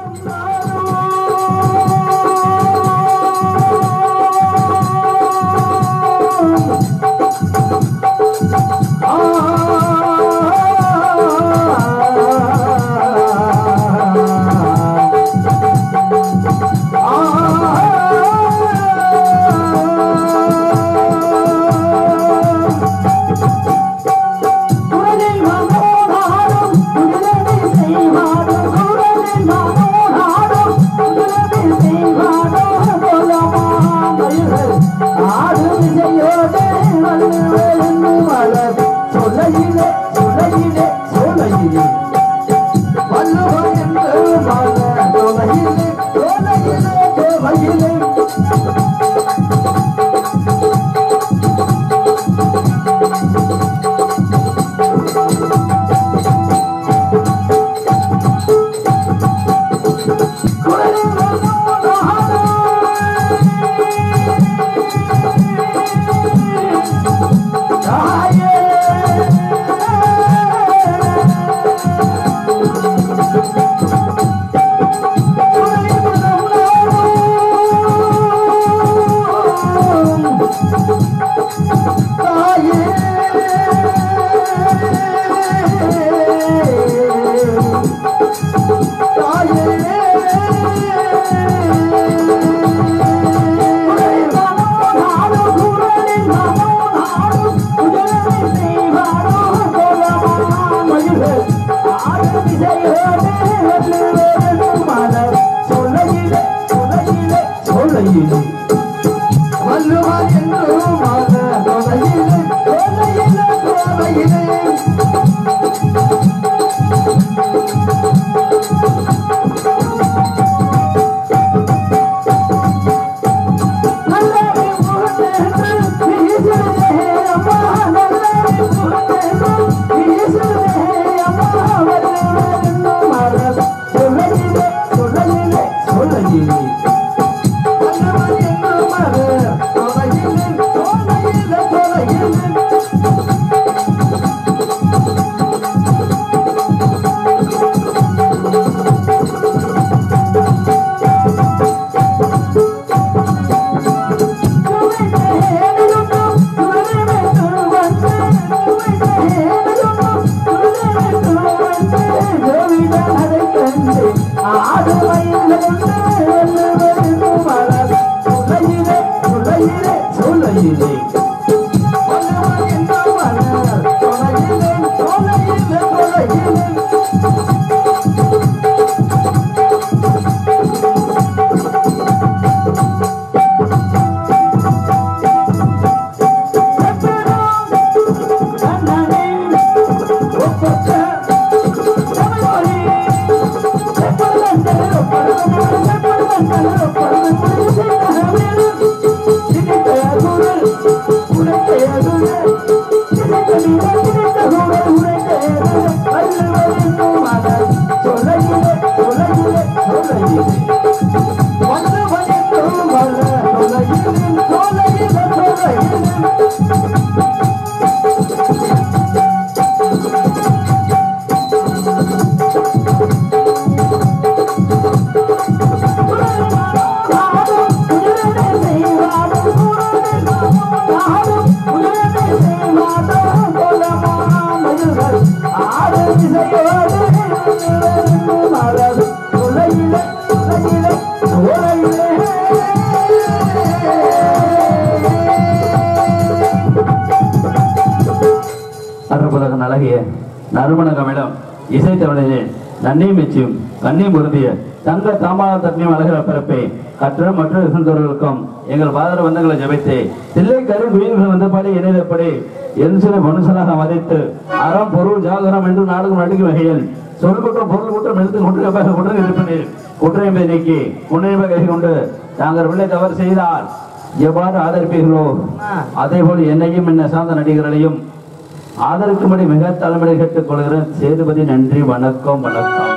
அற்புதகன் அழகிய நறுமண கமிடம் இசை தமிழிலே நன்னி மெச்சியும் கண்ணி பொருந்திய தங்க தாமால தன்மையும் அழகிற பிறப்பே கற்ற மற்ற இருந்தவர்களுக்கும் எங்கள் பாதர வந்தங்களை ஜபித்து தில்லை கரு உயிர்கள் வந்தபடி இணைந்தபடி என் சில மனுஷனாக மதித்து அறம் பொருள் ஜாகரம் என்று நாடுகள் நடுக்கும் வகையில் சொல் குற்றம் பொருள் குற்றம் எடுத்து குற்றமாக குற்றம் இருப்பினர் குற்றம் நீக்கி முன்னேற்ப கை கொண்டு தாங்கள் பிள்ளை தவறு செய்தால் எவ்வாறு ஆதரிப்பீர்களோ அதே போல் என்னையும் என்ன சார்ந்த நடிகர்களையும் ஆதரிக்கும்படி மிக தலைமுறை கேட்டுக் கொள்கிறேன் சேதுபதி நன்றி வணக்கம் வணக்கம்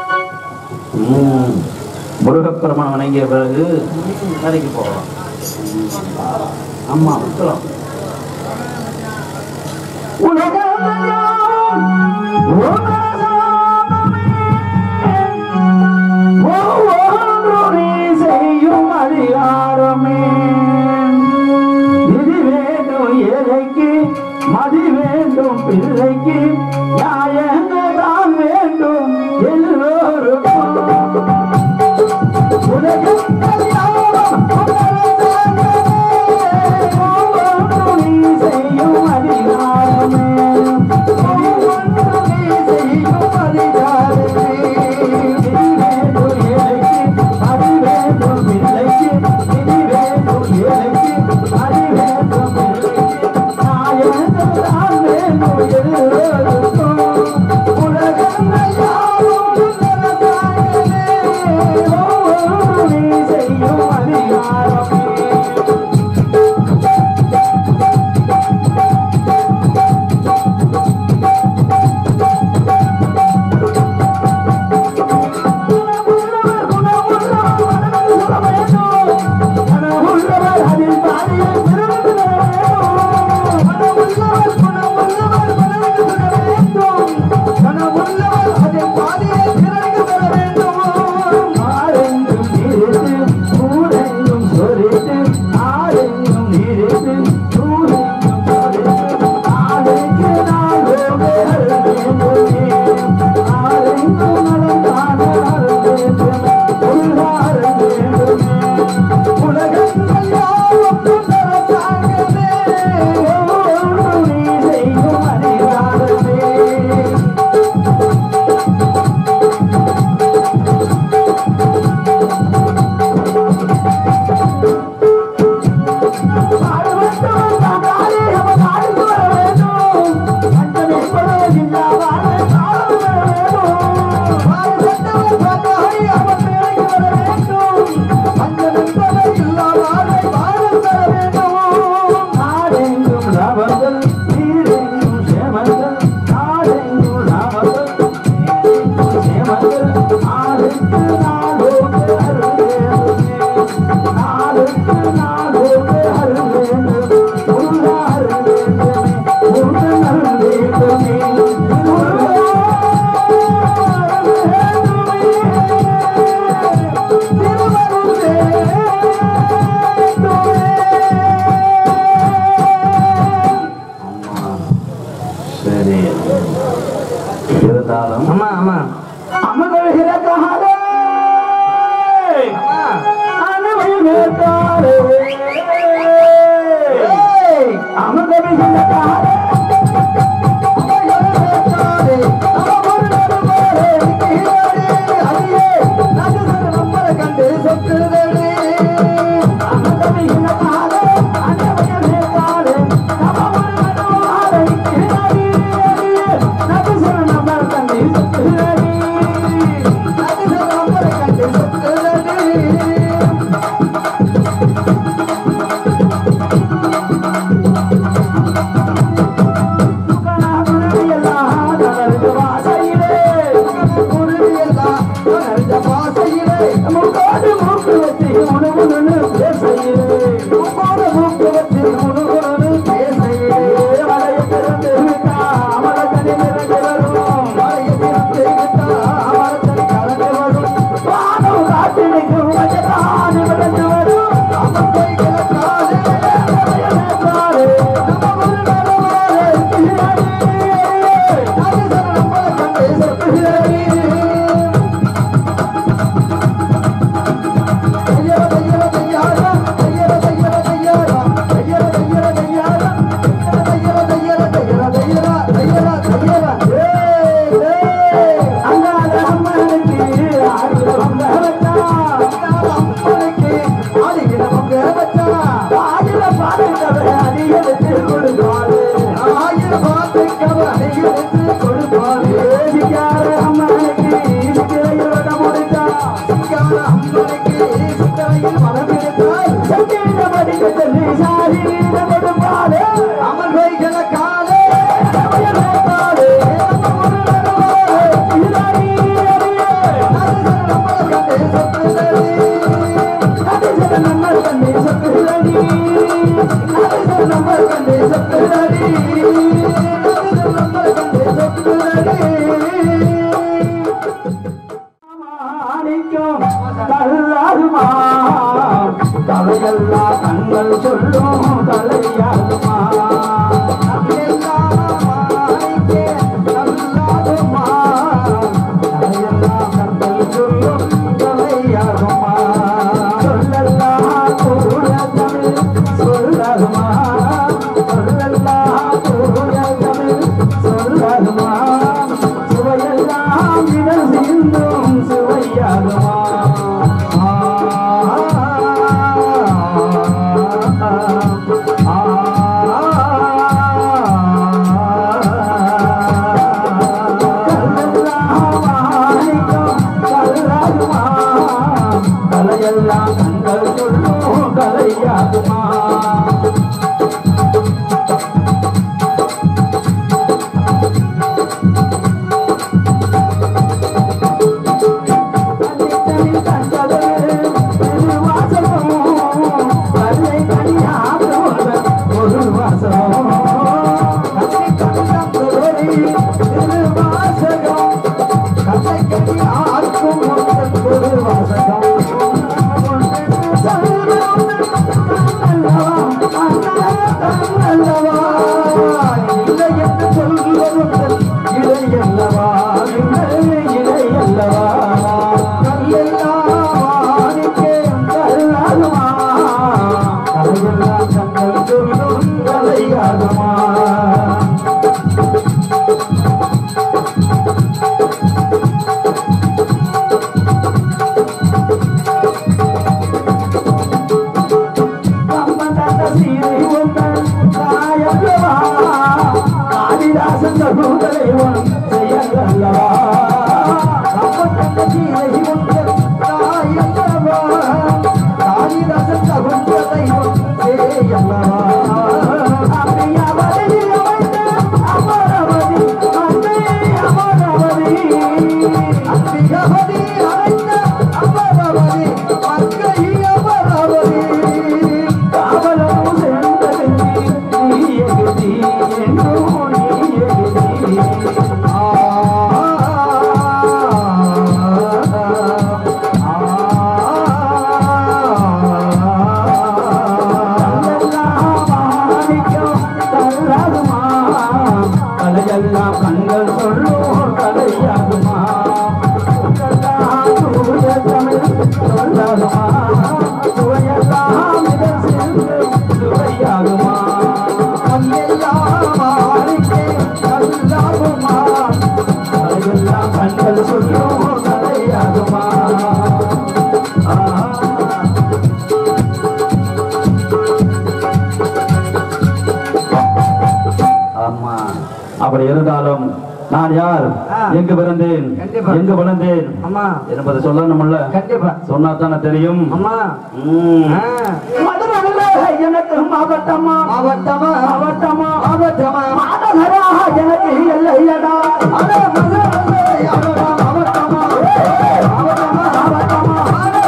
உம், முருகப்பெருமான் வணங்கிய பிறகு கடைக்கு போகலாம் ஆமா விட்டுலாம் உலகம் பிள்ளைக்கு நியாயங்கள் தான் வேண்டும் எல்லோருக்கும் உலகம் கல்யாணம் ஒவ்வொன்றும் நீ செய்யும் அதிகாரமே ஒவ்வொன்றும் நீ செய்யும் அதிகாரமே இனி வேண்டும் ஏழைக்கு அது வேண்டும் பிள்ளைக்கு இனி வேண்டும் ஏழைக்கு அது வேண்டும் பிள்ளைக்கு நாயகன் தான் வேண்டும் எல்லோருக்கும் உலகம் யாவும் உன்னதத்தாயனே ஒவ்வொன்றும் நீ செய்யும் அதிகாரமே சரி இருந்தாலும் ஆமா ஆமா அமர்கிற காலே ஆமா அனுபவம் ஏற்காலே அமர்கிற காலே மாணிக்கம் தள்ளாதுமா தலையெல்லாம் கண்கள் சொல்லும் தலையாதுமா தலையாகுமா தலையெல்லாம் கண்கள் சொல்லும் கலையாகுமா கலையெல்லாம் கண்கள் சொல்லும் கலையாகுமா சொல்லலாமா சுவையெல்லாம் இதழ் சேர்ந்து சுவையாகுமா கலையெல்லாம் கண்கள் சொல்லும் கலையாகுமா ஆ ஆமா அப்படி இருந்தாலும் நான் யார் ஆ. எங்கு பிறந்தேன் கண்டிப்பா. எங்கு வளர்ந்தேன் அம்மா என்பதை சொல்லணும்ல கண்டிப்பா சொன்னா தானே தெரியும் அம்மா ம். ஆ. மதுரையில எனக்கு மாவட்டமா மாவட்டமா மாவட்டமா மாவட்டமா மாநகரா எனக்கு இல்லையடா அட மதுரை, அடடா, மாவட்டமா மாவட்டமா மாவட்டமா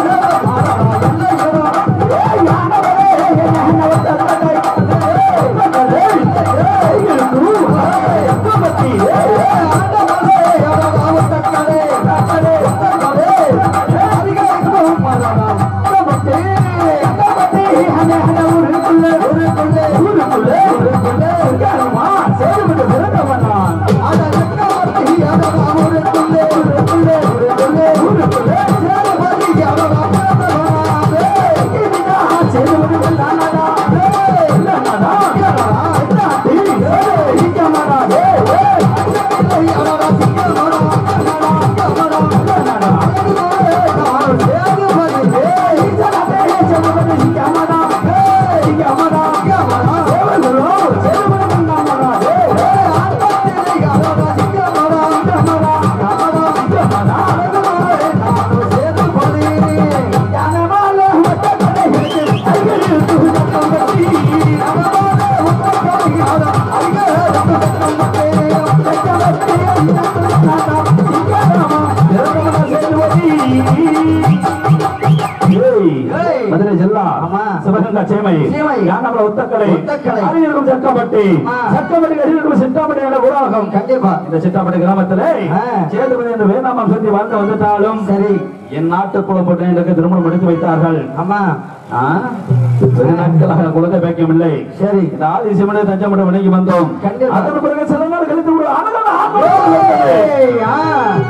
ஏய், மதுரை ஜில்லா ஆமா. சிவகங்கா சேமை சேமை. யானமலை உத்தக்கடை உத்தக்கடை. அருகிருக்கும் சட்டப்பட்டி ஆ. சட்டப்பட்டி அருகிருக்கும் சிட்டாப்பட்டி என்ற ஊராகும் கண்டிப்பா இந்த சிட்டாப்பட்டி கிராமத்திலே ஆ. சேதுபதி என்று வேதாமம் சொல்லி வாழ்ந்து வந்துட்டாலும் சரி என் நாட்டு குலப்பட்டு எனக்கு திருமணம் முடித்து வைத்தார்கள் அம்மா ஆ? வெகு நாட்களாக குழந்தை பாக்கியமில்லை சரி இந்த ஆதி சிவனை தஞ்சமடம் விலகி வந்தோம் கண்டிப்பா. அதன் பிறகு சில நாள் கழித்து ஒரு அழகான ஆண் குழந்தை பிறந்தது. ஏய், ஆ.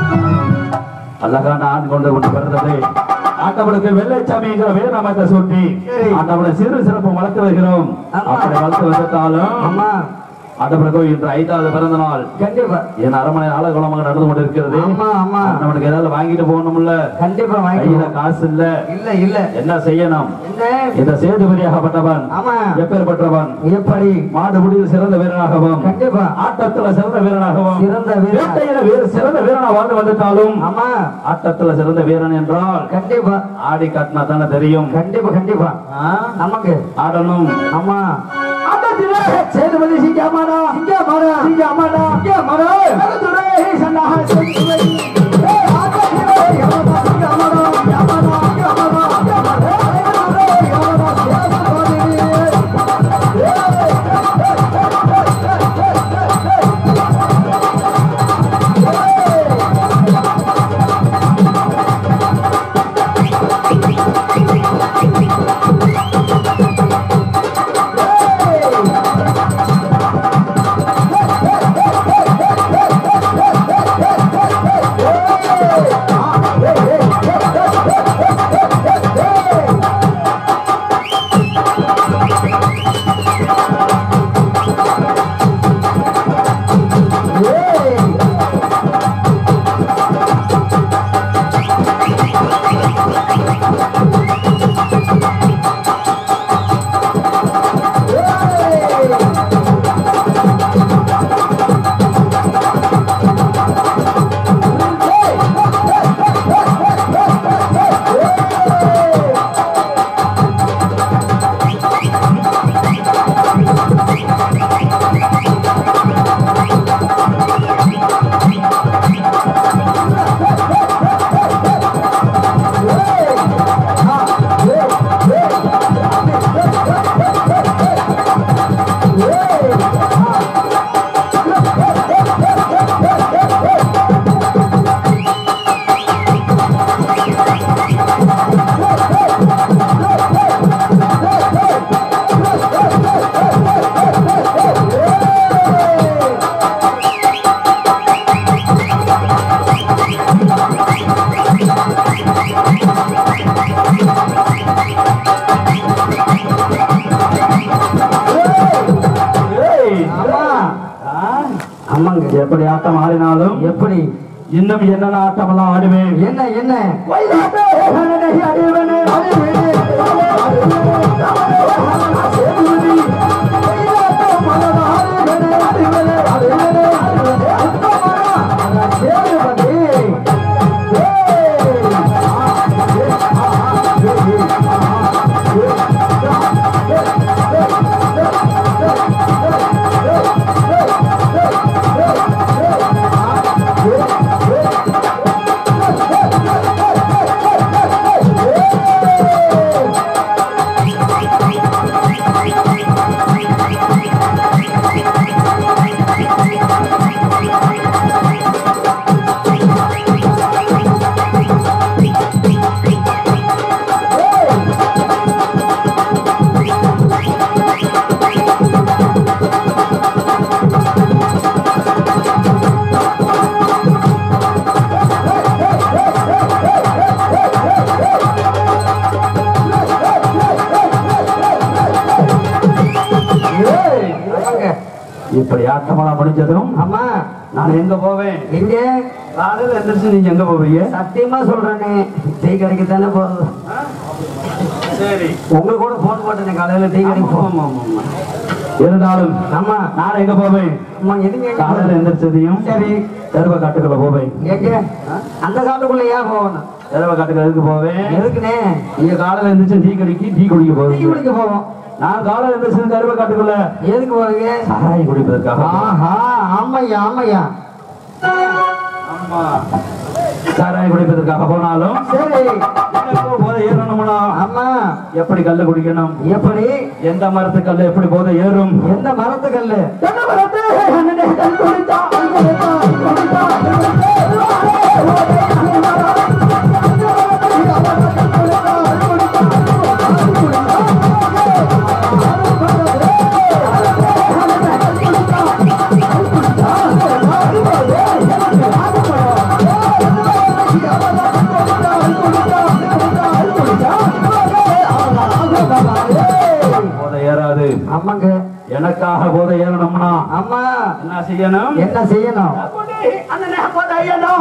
அழகான ஆண் கொண்டு கொண்டு பிறந்தது ஆண்டவனுக்கு வெள்ளைச்சாமி என்கிற வேதாமத்தை சூட்டி சரி. ஆண்டவனை சிறு சிறப்பு வளர்த்து வருகிறோம் ஆமா. அப்படி வளர்த்து வந்துட்டாலும் அம்மா ஆட்டப்பிறகு இன்று ஐந்தாவது பிறந்த நாள் கண்டிப்பா என் அரண்மனை ஆலகுலமாக நடந்து கொண்டிருக்கிறது ஆமா ஆமா நம்மளுக்கு ஏதாவது வாங்கிட்டு போகணும்ல கண்டிப்பா கையில வாங்கிக்கலாம் காசு இல்ல இல்ல இல்ல என்ன செய்யணும் என்ன இந்த சேதுபதியாகப்பட்டவன் ஆமா எப்பேற்பட்டவன் எப்படி மாடுபிடியில் சிறந்த வீரனாகவும் கண்டிப்பா ஆட்டத்துல சிறந்த வீரனாகவும் சிறந்த வீரன் வேட்டையில வீர சிறந்த வீரனா வாழ்ந்து வந்துட்டாலும் ஆமா ஆட்டத்துல சிறந்த வீரன் என்றால் கண்டிப்பா ஆடி காட்டினா தானே தெரியும் கண்டிப்பா கண்டிப்பா ஆ? நமக்கு ஆடணும் ஆமா ஆட்டத்திலே சேதுபதி சிங்கமாடா சிங்கமாடா சிங்கமாடா சிங்கமாடா துரை சன்னாக சேதுபதி ஏய், ஆட்டத்திலே யமனா சிங்கமாடா யமனா யமனா யமனா ஏய், யமனா சேதுபதி ஏய், ஆமா ஆ? ஆமாங்க எப்படி ஆட்டம் ஆடினாலும் எப்படி இன்னும் என்னென்ன ஆட்டம் எல்லாம் ஆடுவேன் என்ன என்ன வைகாட்டே ஹனனே அடிவனே அடிவனே சேதுபதி வைகாட்டே மனத அடிவனே அடிவனே அடிவனே அடிவனே அத்தமரா சேதுபதி ஏய், ஆமாங்க இப்படி ஆட்டமெல்லாம் முடிஞ்சதும் ஆமா நான் எங்க போவேன் எங்க காலையில எந்திரிச்சு நீங்க எங்க போவீங்க சத்தியமா சொல்றேனே டீ கடைக்கு தானே போறது சரி உங்களுக்கு கூட போன் போட்டேனே காலையில டீ கடைக்கு போ ஆமா, ஆமா, ஆமா. இருந்தாலும் ஆமா நான் எங்க போவேன் அம்மா எதுங்க எங்க காலையில போறது? எந்திரிச்சதையும் சரி தெருவ காட்டுக்குள்ள போவேன் எங்க அந்த காட்டுக்குள்ள ஏன் போகணும் தெருவ காட்டுக்கு எதுக்கு போவேன் எதுக்குனே நீங்க காலையில எந்திரிச்சு டீ கடிக்கு டீ குடிக்க டீ போவீங்க குடிக்க போவோம் நான் காலையில எந்திரிச்சு தெருவ காட்டுக்குள்ள எதுக்கு போவீங்க சாராயம் குடிப்பதற்காக ஆஹா ஆமையா ஆமையா ஆமா சாராயம் குடிப்பதற்காக போனாலும் சரி எனக்கு போதை ஏறணும்னா ஆமா எப்படி கல்லு குடிக்கணும் எப்படி எந்த மரத்து கல்லு எப்படி போதை ஏறும் எந்த மரத்து கல்லு என்ன மரத்து அண்ணனே, கல் குடித்தா, கல் குடித்தா, கல் குடித்தா, கல் போதை ஏறாது ஆமாங்க எனக்கு எனக்காக போதை ஏறணும்னா அம்மா என்ன செய்யணும் என்ன செய்யணும் அண்ணனே போதை ஏறணும்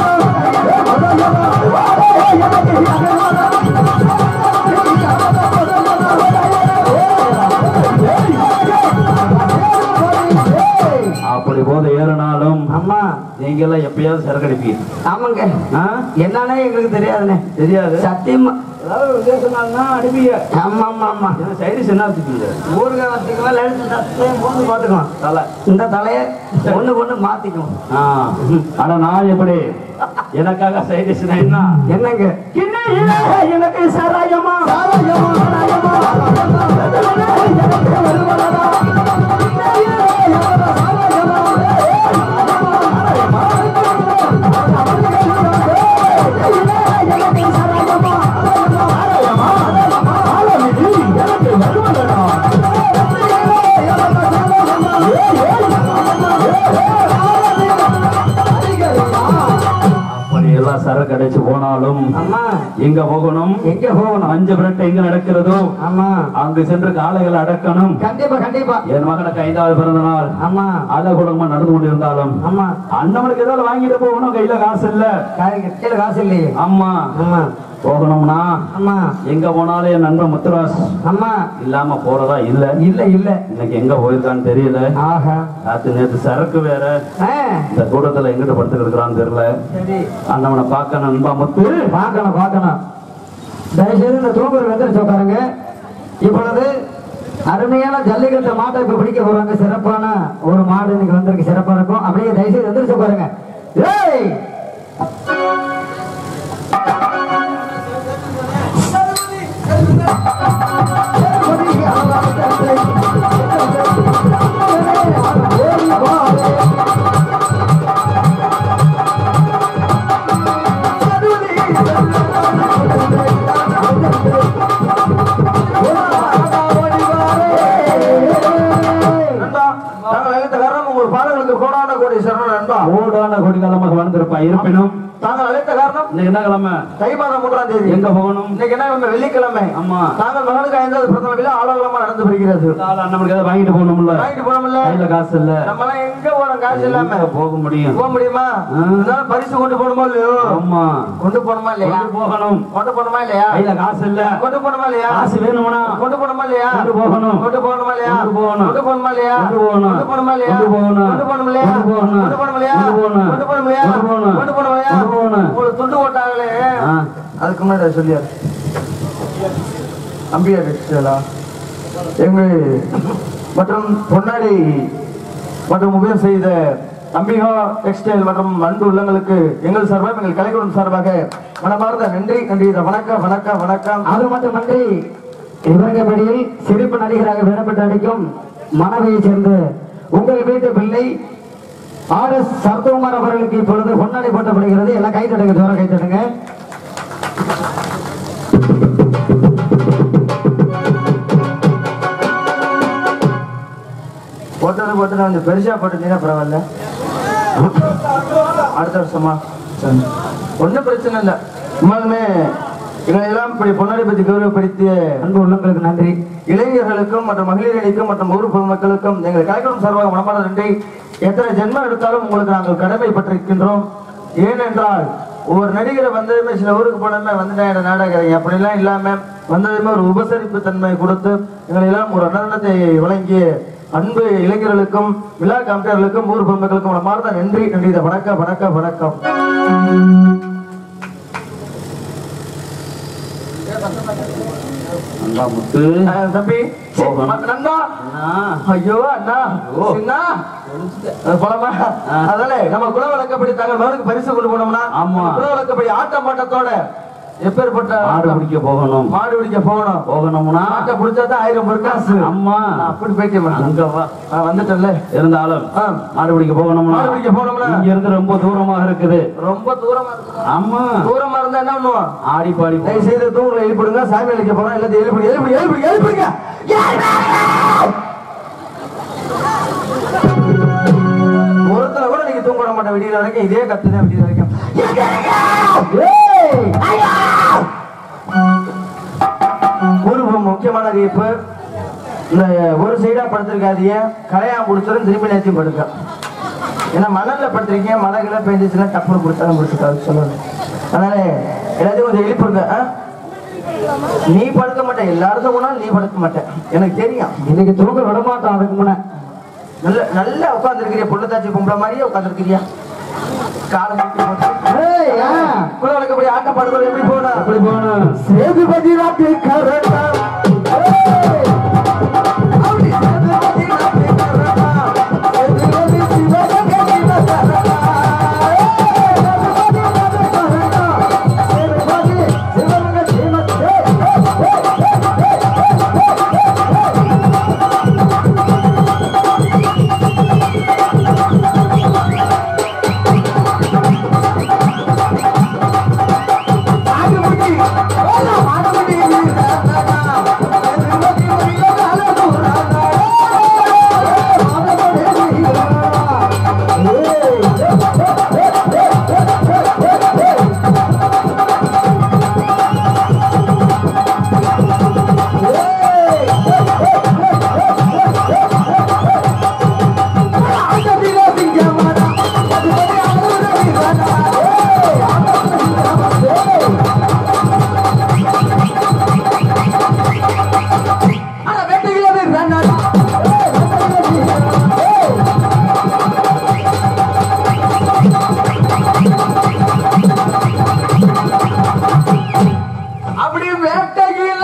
அப்படி போதை ஏறினாலும் அம்மா நீங்க எல்லாம் எப்பயாவது சரக்கடிப்பீங்க ஆமாங்க ஆ? என்னன்னே எங்களுக்கு தெரியாதுண்ணே தெரியாது சத்தியமா ஏதாவது ஒரு விசேஷ நாள்னா அடிப்பீங்க ஆமா ஆமா ஆமா ஏன்னா சைடிஸ் என்ன வச்சுக்கீங்க ஊறுகாய் வச்சுக்கலாம் லலித்து சத்தையும் போட்டு பார்த்துக்கலாம் தலை இந்த தலையை ஒண்ணு ஒண்ணு மாத்திக்குவோம் ஆ. ஆனா நான் எப்படி எனக்காக சைடிஸ் என்ன என்னங்க எனக்கு சாராயமா சாராயமா சாராயமா அப்படி எல்லாம் சரக்கு அடைச்சு போனாலும் அம்மா எங்க போகணும் எங்க போகணும் மஞ்ச பிரட்டை எங்க நடக்கிறதோ ஆமா அங்கு சென்று காளைகளை அடக்கணும் கண்டிப்பா கண்டிப்பா என் மகனுக்கு ஐந்தாவது பிறந்த நாள் ஆமா அழகுடமா நடந்து கொண்டிருந்தாலும் ஆமா அண்ணவனுக்கு ஏதாவது வாங்கிட்டு போகணும் கையில காசு இல்ல கா- கையில காசு இல்லையே அம்மா ஆமா போகணும்னா ஆமா எங்க போனாலும் என் நண்பன் முத்துராஸ் ஆமா இல்லாம போறதா இல்ல இல்ல இல்ல இன்னைக்கு எங்க போயிருக்கான்னு தெரியல ஆஹா ராத்து நேத்து சரக்கு வேற ஆ, இந்த கூட்டத்துல எங்கிட்ட படுத்துக்கிட்டு இருக்கிறான்னு தெரியல சரி அண்ணவனை பார்க்க நண்பா முத்து பார்க்கணும் பார்க்கணும் தயவுசெய்து இந்த தூங்குற வெந்தரிச்சு உட்காருங்க இப்பொழுது அருமையான ஜல்லிக்கட்டு மாட்டை இப்ப பிடிக்க போறாங்க சிறப்பான ஒரு மாடு இன்னைக்கு வந்திருக்கு சிறப்பா இருக்கும் அப்படியே தயவுசெய்து எந்திரிச்சு உட்காருங்க ஏய் நண்பா நாங்கள் அழைத்த காரணம் உங்கள் பாடல்களுக்கு கோடான கோடி சரணம் நண்பா ஓடான கொடிகாலமாக வாழ்ந்திருப்பா இருப்பினும் தாங்கள் அழைத்த காரணம் இன்னைக்கு என்ன கிழமை தை மாதம் மூன்றாம் தேதி எங்க போகணும் இன்னைக்கு என்ன கிழமை? வெள்ளிக்கிழமை ஆமா நாங்கள் மகனுக்கு ஐந்தாவது பிரதம விழா ஆலோலமா நடந்து வருகிறது நாலு அண்ணனுக்கு ஏதாவது வாங்கிட்டு போகணும்ல வாங்கிட்டு போனோம்ல கையில காசு இல்ல நம்ம எல்லாம் எங்க போறோம் காசு இல்லாம எங்க போக முடியும் போக முடியுமா ஆ. இருந்தாலும் பரிசு கொண்டு போகணுமா இல்லையோ ஆமா கொண்டு போகணுமா இல்லையா கொண்டு போகணும் கொண்டு போகணுமா இல்லையா கையில காசு இல்ல கொண்டு போகணுமா இல்லையா காசு வேணும்னா கொண்டு போகணுமா இல்லையா கொண்டு போகணும். கொண்டு போகணுமா இல்லையா கொண்டு போகணும். கொண்டு போகணுமா இல்லையா கொண்டு போகணும். கொண்டு போகணுமா இல்லையா கொண்டு போகணும். கொண்டு போகணும் இல்லையா கொண்டு போகணும். கொண்டு போகணும் இல்லையா கொண்டு போகணும். கொண்டு போகணும் இல்லையா கொண்டு போகணும். கொண்டு போகணும் இல்லையா கொண்டு போகணும். உங்களுக்கு துண்டு போட்டாங்களே ஆ. அதுக்கு முன்னாடி அதை சொல்லியாரு அம்பியா டெக்ஸ்டைலா எங்க மற்றும் பொன்னாடி மற்றும் உபயோகம் செய்த அம்பிகா டெக்ஸ்டைல் மற்றும் அன்பு உள்ளங்களுக்கு எங்கள் சார்பாக எங்கள் கலைக்குழு சார்பாக மனமார்ந்த நன்றி நன்றி வணக்கம் வணக்கம் வணக்கம் அது மட்டுமன்றி இவர்களபடியில் சிறப்பு நடிகராக விடப்பட்டு அடிக்கும் மனைவியை சேர்ந்த உங்கள் வீட்டு பிள்ளை ஆர் எஸ் சரத்குமார் அவர்களுக்கு இப்பொழுது பொன்னாடி போட்டப்படுகிறது எல்லாம் கை தட்டுங்க ஜோர கை தட்டுங்க போட்டது போட்டு கொஞ்சம் பெருசா போட்டுட்டீங்கன்னா பரவாயில்ல அடுத்த வருஷமா ஒன்றும் பிரச்சனை இல்லை உண்மையுமே எங்களை எல்லாம் இப்படி பொன்னாடி பற்றி கௌரவப்படுத்திய அன்பு உள்ளங்களுக்கு நன்றி இளைஞர்களுக்கும் மற்றும் மகளிர் அணிக்கும் மற்றும் ஊர் பொதுமக்களுக்கும் எங்கள் கலைக்குழு சார்பாக மனமான நன்றி எத்தனை ஜென்மம் எடுத்தாலும் உங்களுக்கு நாங்கள் கடமைப்பட்டிருக்கின்றோம் ஏனென்றால் ஒவ்வொரு நடிகரை வந்ததுமே சில ஊருக்கு போனதுமே வந்துட்டேன் என்ற நாடகம் அப்படிலாம் இல்லாம வந்ததுமே ஒரு உபசரிப்பு தன்மை கொடுத்து எங்களை எல்லாம் ஒரு அன்னதானத்தை வழங்கிய அன்பு இளைஞர்களுக்கும் விழா கமிட்டர்களுக்கும் ஊர் பொதுமக்களுக்கும் மனமார்ந்த நன்றி நன்றி வணக்கம் வணக்கம் வணக்கம் அண்ணா முத்து அஹ் தம்பி சி, போகணும். ம- நண்பா அண்ணா ஐயோ அண்ணா ஓ. சின்னா அது போலாமா ஆ. அதனால நம்ம குல வழக்கப்படி தங்கள் மகனுக்கு பரிசு கொண்டு போனோம்னா ஆமா. குல வழக்கப்படி ஆட்ட மாட்டத்தோட எப்பேற்பட்ட ஆடு பிடிக்க போகணும் மாடு பிடிக்க போகணும் போகணும்னா ஆட்டை பிடிச்சாதான் ஆயிரம் பொருட்காசு அம்மா நான் அப்படி போயிட்டேன் அங்க வா நான் வந்துட்டேன்ல இருந்தாலும் ஆ. மாடு பிடிக்க போகணும்னா மாடு பிடிக்க போகணும்னா இங்க இருந்து ரொம்ப தூரமாக இருக்குது ரொம்ப தூரமா இருக்கு அம்மா தூரமா இருந்தா என்ன பண்ணுவோம் ஆடி பாடி போ- தயவு செய்து தூங்களை எழுப்பிடுங்க சாமி அழைக்க போறோம் எல்லாத்தையும் எழுப்பிடு எழுப்பிடு எழுப்பிடு எழுப்பிடுங்க ஒருத்தர கூட நீங்க தூங்க விட மாட்டேன் விடிய வரைக்கும் இதே கத்துதான் விடிய வரைக்கும் ஒரு முக்கியமான அறிவிப்பு இந்த ஒரு சைடா படுத்திருக்காதீங்க கலையா முடிச்சிடும் திரும்பி நேரத்தையும் படுக்க ஏன்னா மணல்ல படுத்திருக்கீங்க மழை கிளை பெஞ்சிச்சுன்னா டப்புனு கொடுத்தாலும் முடிச்சுக்காது சொல்லணும் அதனால எல்லாத்தையும் கொஞ்சம் எழுப்பிருங்க ஆ? நீ படுக்க மாட்டேன் எல்லாரும் போனாலும் நீ படுக்க மாட்டேன் எனக்கு தெரியும் இன்னைக்கு தூங்க விட மாட்டோம் அதுக்கு முன்ன நல்ல நல்லா உட்காந்துருக்கிறியா பொண்ணு பொம்பளை மாதிரியே உட்காந்துருக்கிறியா காலம் ஏய், ஆ. குல வழக்கப்படி ஆட்டம் பாடுறது எப்படி போனா அப்படி போகணும் சேதுபதி நாட்டு கரண்டா அப்படி சேதுபதி நாட்டு கரண்டா சேதுபதி சிவகங்கை கரண்டா சேதுபதி நாட்டு கரண்டா சேதுபதி சிவகங்கை சிவகங்கை ஆடுபடி ஓலா ஆடுபடி அப்படி வேட்டையில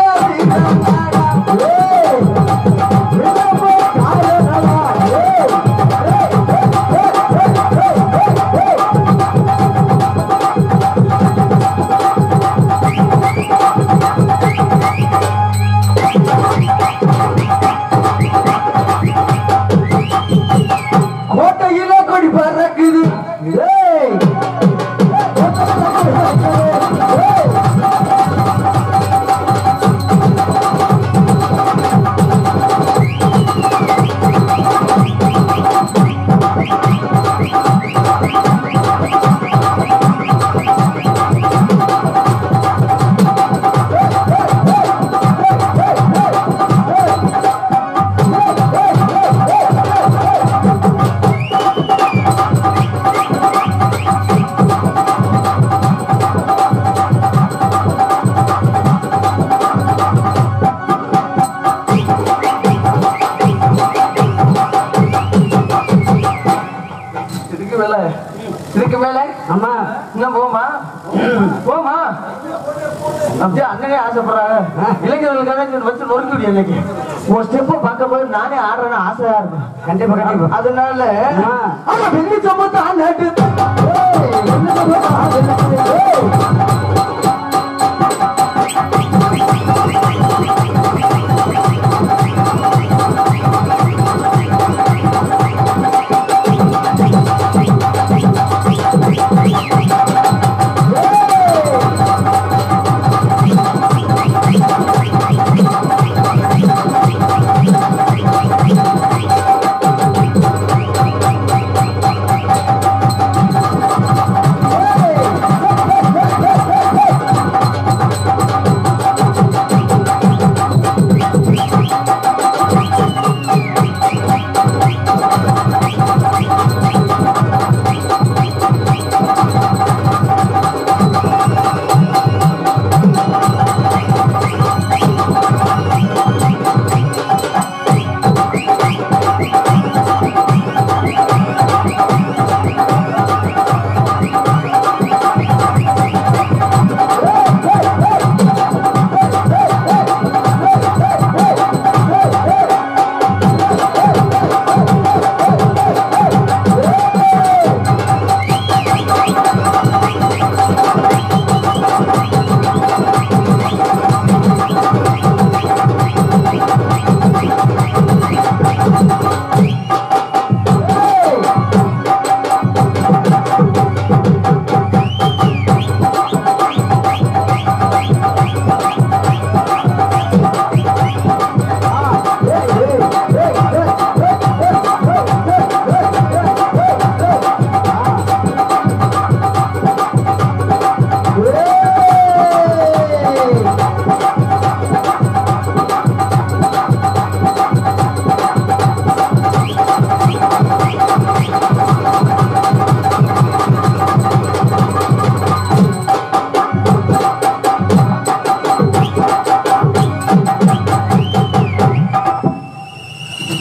கோட்டையில கொடி பறக்குது ஏய் இதுக்கு மேல இதுக்கு மேல அம்மா இன்னும் போமா போமா அப்படியே அண்ணனே ஆசைப்படுறாங்க இளைஞர்களுக்காக நீ வச்சு நொறுக்குடி இன்னைக்கு உன் ஸ்டெப்பை பார்க்கும்போது நானே ஆடுறேன்னு ஆசையா இருக்கும் கண்டிப்பா கண்டிப்பா அதனால ஆ. ஆனா வெள்ளி சம்பத்தை ஆண்டாட்டு ஏய்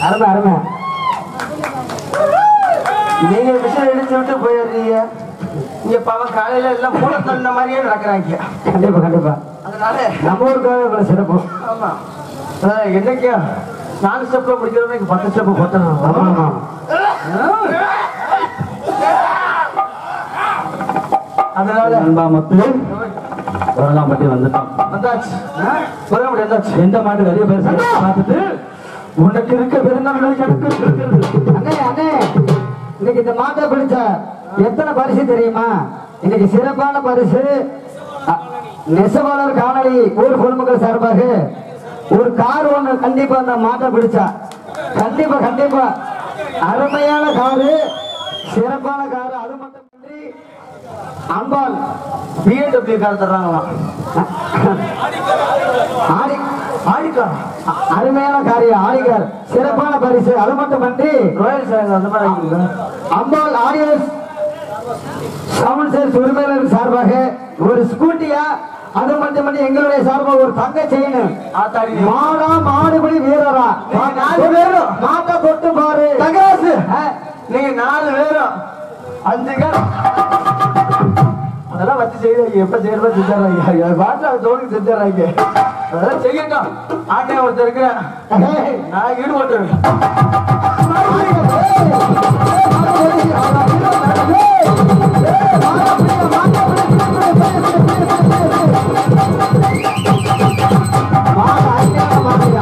அருமை அருமை நீங்க மிஷின் எடுத்து விட்டு போயிடுறீங்க இங்க பாவம் காலையில எல்லாம் மூளை தள்ள மாதிரியே நடக்கிறாங்க கண்டிப்பா கண்டிப்பா அதனால நம்ம ஊருக்காக இவ்வளவு சிறப்பு ஆமா அதான் என்னைக்கா நாலு ஸ்டெப்ல முடிக்கிறவங்க பத்து ஸ்டெப் போட்டணும் ஆமா ஆமா அதனால நண்பா முத்து வரலாம்பட்டி வந்துட்டோம் வந்தாச்சு சொல்ல முடியாது வந்தாச்சு எந்த மாட்டு வெளிய பேர் பார்த்துட்டு உனக்கு இருக்க பெருநாள் எனக்கு இருக்கிறது அண்ணே அண்ணே இன்னைக்கு இந்த மாட்டை பிடிச்ச எத்தனை பரிசு தெரியுமா இன்னைக்கு சிறப்பான பரிசு அ, நெசவாளர் காணொளி ஊர் பொதுமக்கள் சார்பாக ஒரு கார் ஒண்ணு கண்டிப்பா அந்த மாட்டை பிடிச்சா கண்டிப்பா கண்டிப்பா அருமையான காரு சிறப்பான காரு அது மட்டுமின்றி அன்பால் பிஎன்டபிள்யூ கார் தர்றாங்களாம் ஆடி ஆடிக்கா அ- அருமையான காரியம் ஆடிகார் சிறப்பான பரிசு அது மட்டுமன்றி ராயல் சேனல் அந்த மாதிரி வாங்கிக்கோங்க. அம்பாள் ஆடியோஸ் சவுண்ட் சேர்ஸ் உரிமையாளர் சார்பாக ஒரு ஸ்கூட்டியா அது மட்டுமன்றி எங்களுடைய சார்பாக ஒரு தங்க செயின் ஆத்தாடி மாடா மாடுபடி வீரரா நீங்க நாலு பேரும். மாட்டை தொட்டு பாரு தங்கராசு ஆ, நீங்க நாலு பேரும் அஞ்சு கார் அதெல்லாம் வச்சு செய்யறாங்க எப்ப செய்யறதோ செஞ்சாங்க பாட்டில் தோணுக்கு செஞ்சாங்க அதெல்லாம் செய்யட்டும் ஆட்டை ஒருத்தர் இருக்கிறேன் ஏய், நான் ஈடுபட்டுருவேன் மாடு அருமையான மாடுயா.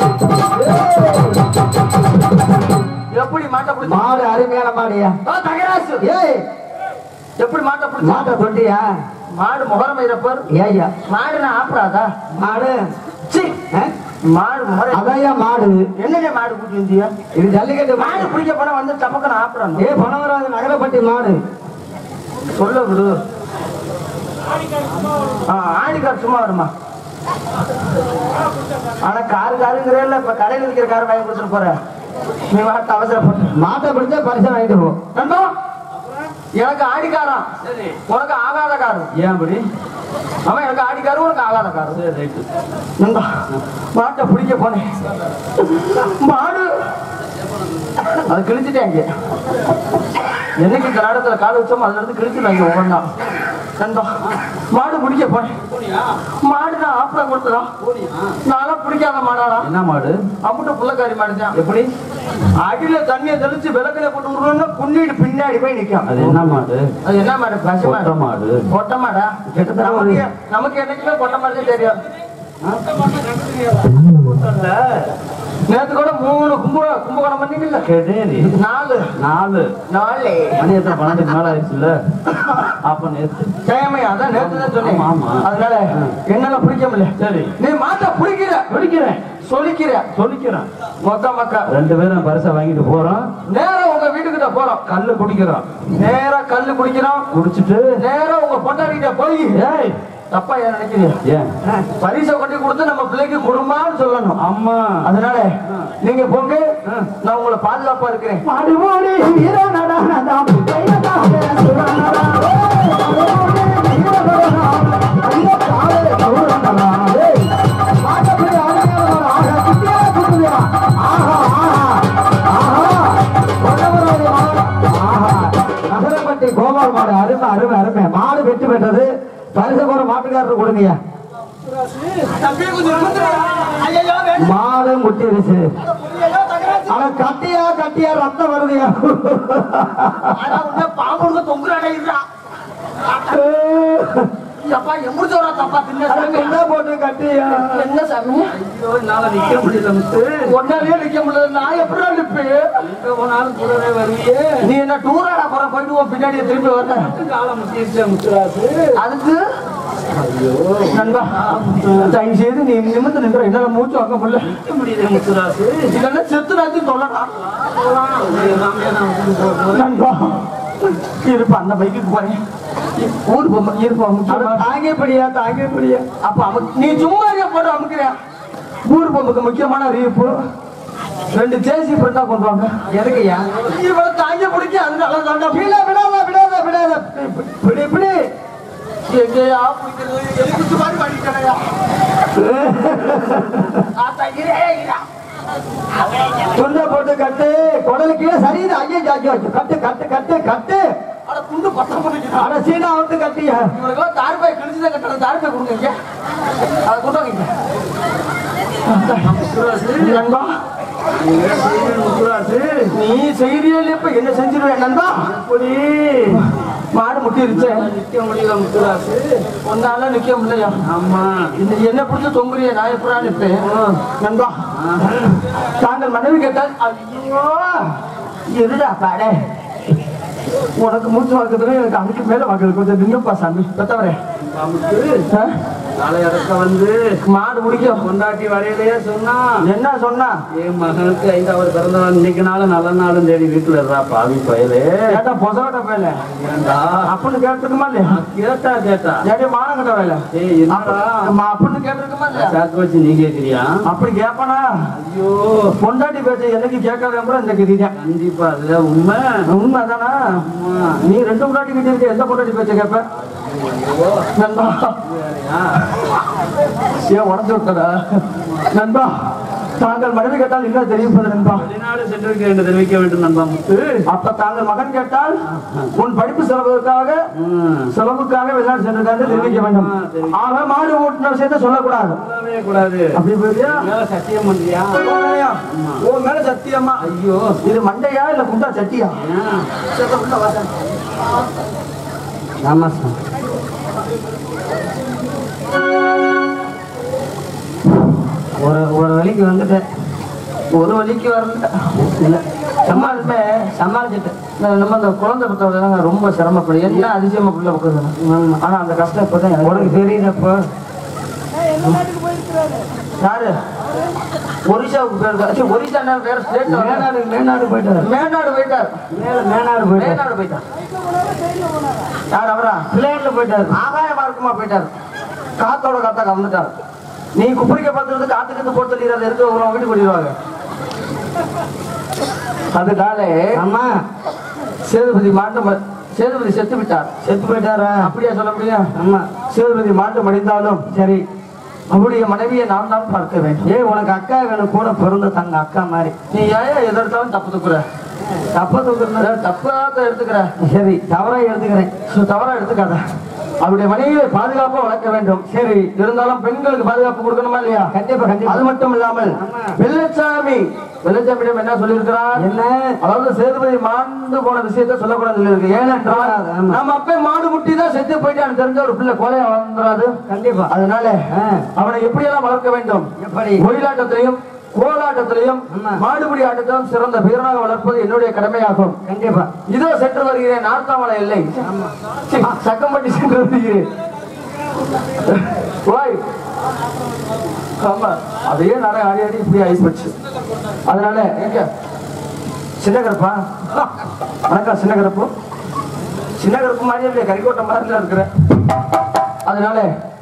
எப்படி மாட்டை பிடிச்ச மாடு அருமையான மாடியா தகராசு ஏய் எப்படி மாட்டை பிடிச்ச மாட்டை தொட்டியா மாடு முகரம் இருப்பர் ஏய்யா மாடு நான் ஆப்பிடாதா மாடு சி ஆ? மாடு முகரம் அதையா மாடு என்னங்க மாடு கூட்டி வந்தியா இது ஜல்லிக்கட்டு மாடு மாடு பிடிக்க போனா வந்து டமக்கன ஆப்பிடணும் ஏ பணவராது நகரப்பட்டி மாடு சொல்ல விடு ஆ, ஆடிக்கார் சும்மா வருமா ஆனா காரு காருங்கிறேன்ல இப்ப கடையில் இருக்கிற கார் வாங்கி கொடுத்துட்டு போற நீ வாட்ட அவசரப்பட்டு மாட்டை பிடிச்சா பரிசு வாங்கிட்டு போ நண்பா எனக்கு ஆடிக்காரன் உனக்கு ஆகாத காரு ஏன் அப்படி அவன் எனக்கு ஆடிக்காரு உனக்கு ஆகாத காரு சரி ரைட்டு நண்பா மாட்டை பிடிக்க போனேன் மாடு அது கிழிச்சிட்டேன் என்னைக்கு இந்த நாடகத்துல கால வச்சோமோ அதுல இருந்து கிழிச்சிட்டாங்க ஒவ்வொன்றா நண்பா மாடு பிடிக்க போனேன் மாடு நான் ஆப்பிளம் கொடுத்ததா நானும் பிடிக்காத மாடாடா என்ன மாடு அம்முட்ட புள்ளக்காரி மாடு தான் எப்படி அடியில தண்ணியை தெளிச்சு விளக்குல போட்டு விடுறோம்னா குன்னிட்டு பின்னாடி போய் நிக்கும் அது என்ன மாடு அது என்ன மாடு பசு ஒற்றை மாடு மாடு பொட்டை மாடா கிட்டத்தட்ட ஒரு- நமக்கு நமக்கு என்னைக்குமே பொட்டை மாடு தான் தெரியும் நேத்து கூட மூணு கும்ப கும்பகோணம் பண்ணீங்கல்ல கேட்டேரி நாலு நாலு நாலு மணி எத்தனை பன்னெண்டுக்கு மேல ஆயிடுச்சுல்ல அப்ப நேத்து சேமை அதான் நேத்து தான் சொன்னேன் ஆமா, ஆமா. அதனால என்னால பிடிக்க முடியல சரி நீ மாட்ட பிடிக்கிற பிடிக்கிறேன் சொல்லிக்கிற சொல்லிக்கிறேன் மொக்க மக்கா ரெண்டு பேரும் பரிசை வாங்கிட்டு போறோம் நேரா உங்க வீட்டுக்கிட்ட போறோம் கல்லு குடிக்கிறோம் நேரா கல்லு குடிக்கிறோம் குடிச்சிட்டு நேரா உங்க பொண்டாட்டிகிட்ட போய் ஏய் தப்பா ஏன் நினைக்கிறீங்க ஏன் பரிசை கொண்டு கொடுத்து நம்ம பிள்ளைக்கு குடும்பம்னு சொல்லணும் அம்மா அதனால நீங்க போங்க நான் உங்களை பாதுகாப்பா இருக்கிறேன் மாடுபோடி வீரனடானதாம் கையதாக சுரனடா மாடுபோடி வீரனடானதாம் கையதாக சுரனடா ஏய் மாட்டப்படி அருமையான ஆக குட்டியா குட்டியா ஆஹா ஆஹா ஆஹா கொண்டவரோட மாடு ஆஹா நகரப்பட்டி கோபால் மாடு அருமை அருமை அருமை மாடு வெற்றி பெற்றது பரிசு போற மாட்டுக்காரர் கொடுங்கய்யா மாடு முட்டிருச்சு ஆனா கட்டியா கட்டியா ரத்தம் வருதுயா பாம்புக்கு தொங்குறாடா அப்பா எம்புடிச்சு வரா தப்பா தின்ன அதுக்கு என்ன போட்டு கட்டியா என்ன சாமி ஐயோ என்னால நிக்க முடியல முத்து ஒன்னாலே நிக்க முடியல நான் எப்படி நிப்பேன் எங்க போனாலும் கூடவே வருவியே நீ என்ன டூராடா போற போயிட்டு உன் பின்னாடியே திரும்பி வர காலம் முத்திருச்சே முத்துராசு அதுக்கு நண்பா தயவு செய்து நீ நிமிர்ந்து நின்ற என்னால மூச்சு வாங்க முடியல நிக்க முடியல முத்துராசு இதெல்லாம் செத்து நாச்சு சொல்லடா போறேன் நண்பா இருப்பா அந்த பைக்குக்கு போறேன் ஊர் பொம்மை இருப்பா முக்கியமா தாங்கிப்படியா தாங்கிப்படியா அப்ப அமுக்கு நீ சும்மா இருக்க போட்டு அமுக்கிறேன் ஊர் பொம்மைக்கு முக்கியமான அறிவிப்பு ரெண்டு ஜேசி பிரிண்டா கொண்டு வாங்க எதுக்குயா இவன் தாங்க பிடிக்க அதனால தாண்டா விட விடாத விடாத விடாத இப்படி இப்படி எங்கேயா பிடிக்கிறது எலுமிச்சு மாதிரி மாட்டிக்கிட்டேயா ஆத்தா இரே இரா துண்டை போட்டு கட்டு குடலு கீழே சரியுது ஐயா ஜாக்கி வச்சு கட்டு கட்டு கட்டு கட்டு அட துண்டு பத்த பண்ணிட்டு அட சீனா வந்து கட்டியா இவனுக்கெல்லாம் தார்பாய் கிழிச்சு தான் கட்டணும் தார்பாய் கொடுங்க இங்க அதை கொண்டு வாங்க இங்க. நண்பா நீ செய்தியில் இப்ப என்ன செஞ்சிருவேன் நண்பா எப்படி மாடு முட்டிருச்சு நிக்க முடியல முத்துராசு ஒன்னால நிக்க முடியலையா ஆமா இந்த என்ன பிடிச்ச தொங்குறிய நான் எப்படா நிற்பேன் நண்பா தாங்கள் மனைவி கேட்டால் ஐயோ இருடா பாடே உனக்கு மூச்சு வாக்குறது எனக்கு அதுக்கு மேல வாக்குறது கொஞ்சம் நின்னுப்பா சாமி பெத்தவரே முத்து ஆ? நாளை அடக்க வந்து மாடு முடிக்கும் கொண்டாட்டி வரையிலேயே சொன்னா என்ன சொன்னா என் மகனுக்கு ஐந்தாவது பிறந்த நாள் இன்னைக்கு நாளும் நல்ல நாளும் தேடி வீட்டுல இருக்கா பாவி பயலே கேட்டா பொசவட்ட வேலை ஏண்டா அப்படின்னு கேட்டிருக்குமா இல்லையா கேட்டா கேட்டா ஏடி மானங்கிட்ட வேலை ஏய் என்னடா அப்ப- அப்படின்னு கேட்டிருக்குமா இல்லையா சாக்கு வச்சு நீ கேக்குறியா அப்படி கேட்பானா ஐயோ பொண்டாட்டி பேச்ச என்னைக்கு கேட்காத கூட இந்த கதிதான் கண்டிப்பா அதுல உண்மை உண்மைதானா ஆமா. நீ ரெண்டு பொண்டாட்டி கிட்ட இருக்க எந்த பொண்டாட்டி பேச்ச கேட்ப நண்பா வேறயா? ஏன் உடஞ்சு விட்டதா நண்பா தாங்கள் மனைவி கேட்டால் என்ன தெரியும் போது நண்பா வெளிநாடு சென்றிருக்க என்று தெரிவிக்க வேண்டும் நண்பா முத்து அப்ப தாங்கள் மகன் கேட்டால் உன் படிப்பு செலவுக்காக ம். செலவுக்காக வெளிநாடு சென்றிருக்காங்க தெரிவிக்க வேண்டும் ஆக மாடு ஓட்டுன விஷயத்த சொல்லக்கூடாது சொல்லவே கூடாது அப்படி போயியா மேல சத்தியம் பண்றியா உன் மேல சத்தியமா ஐயோ இது மண்டையா இல்ல குண்டா சட்டியா ஏன்? ஆமா சார் ஒரு ஒரு வழிக்கு வந்துட்டேன் ஒரு வழிக்கு வரல இல்ல சமாளிமே சமாளிச்சுட்டேன் நான் நம்ம அந்த குழந்தை பத்தவங்க ரொம்ப சிரமப்படும் என்ன அதிசயமா பிள்ளை பக்கம் ஆனா அந்த கஷ்டம் இப்பதான் எனக்கு உனக்கு தெரியுதப்போ யாரு ஒரிசாவுக்கு போயிருக்கா சரி, ஒரிசா என்ன வேற ஸ்டேட் மேனாடு மேனாடு போயிட்டாரு மேனாடு போயிட்டார் மேல மேனாடு போயிட்டாரு மேனாடு போயிட்டார் யார் அவரா பிளேன்ல போயிட்டாரு ஆகாய மார்க்கமா போயிட்டார் காத்தோட காத்தா கலந்துட்டார் நீ குப்பரிக்க பார்த்துருந்து காத்து கத்து போட்டு தெரியாது இருக்க உங்க வீட்டுக்கு போயிடுவாங்க அதுனாலே ஆமா சேதுபதி மாண்டு ம- சேதுபதி செத்து விட்டார் செத்து போயிட்டாரா அப்படியா சொல்ல முடியும் ஆமா சேதுபதி மாண்டு மடிந்தாலும் சரி அவருடைய மனைவியை நான் தான் பார்க்க வேண்டும் ஏய் உனக்கு அக்கா வேணும் கூட பிறந்த தங்க அக்கா மாதிரி நீ ஏன் எதற்காலும் தப்பு துக்குற தப்பா தூக்குறா தப்பாக எடுத்துக்கிற சரி தவறா எடுத்துக்கிறேன் சு- தவறா எடுத்துக்காத அவருடைய மனைவியை பாதுகாப்பா வளர்க்க வேண்டும் சரி இருந்தாலும் பெண்களுக்கு பாதுகாப்பு கொடுக்கணுமா இல்லையா கண்டிப்பா கண்டிப்பா அது மட்டும் இல்லாமல் ஆமா. வெள்ளச்சாமி வெள்ளச்சாமியிடம் என்ன சொல்லியிருக்கிறார் என்ன அதாவது சேதுபதி மாண்டு போன விஷயத்த சொல்லக்கூடாது இருக்கு ஏனென்றால் ஆமா. நம்ம அப்பே மாடு முட்டி தான் செத்து போயிட்டான்னு தெரிஞ்ச ஒரு பிள்ளை கொலையா வந்துடாது கண்டிப்பா அதனால ஆ. அவனை எப்படியெல்லாம் வளர்க்க வேண்டும் எப்படி ஒயிலாட்டத்திலையும் கோலாட்டத்திலையும் ஆமா. மாடுபிடி ஆட்டத்திலும் சிறந்த வீரனாக வளர்ப்பது என்னுடைய கடமையாகும் கண்டிப்பா இதோ சென்று வருகிறேன் நார்த்தாமலை இல்லை சி, சக்கம்பட்டி சென்று வருகிறேன் ஓய் ஆமா அதையே நிறைய ஆடி ஆடி இப்படி ஆகி போச்சு அதனால எங்க சின்ன கருப்பா வணக்கம் சின்ன கருப்பு சின்ன கருப்பு மாதிரியே இல்லையா கறிக்கோட்டை மாதிரி இருக்கிற அதனால